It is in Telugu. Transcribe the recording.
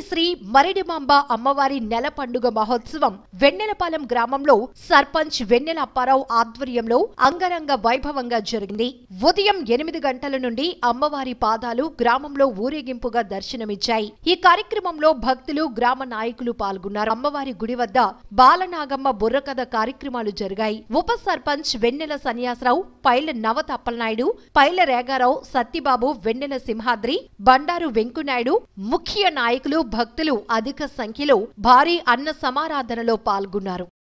శ్రీ మరిడిమాంబ అమ్మవారి నెల పండుగ మహోత్సవం వెన్నెలపాలెం గ్రామంలో సర్పంచ్ వెన్నెల అప్పారావు ఆధ్వర్యంలో అంగరంగ వైభవంగా జరిగింది ఉదయం ఎనిమిది గంటల నుండి అమ్మవారి పాదాలు గ్రామంలో ఊరేగింపుగా దర్శనమిచ్చాయి ఈ కార్యక్రమంలో భక్తులు గ్రామ నాయకులు పాల్గొన్నారు అమ్మవారి గుడి వద్ద బాలనాగమ్మ బుర్రకథ కార్యక్రమాలు జరిగాయి ఉప సర్పంచ్ వెన్నెల సన్యాసరావు పైల నవత అప్పలనాయుడు పైల రేగారావు సత్తిబాబు వెన్నెల సింహాద్రి బండారు వెంకునాయుడు ముఖ్య నాయకులు భక్తులు అధిక సంఖ్యలో భారీ అన్న సమారాధనలో పాల్గొన్నారు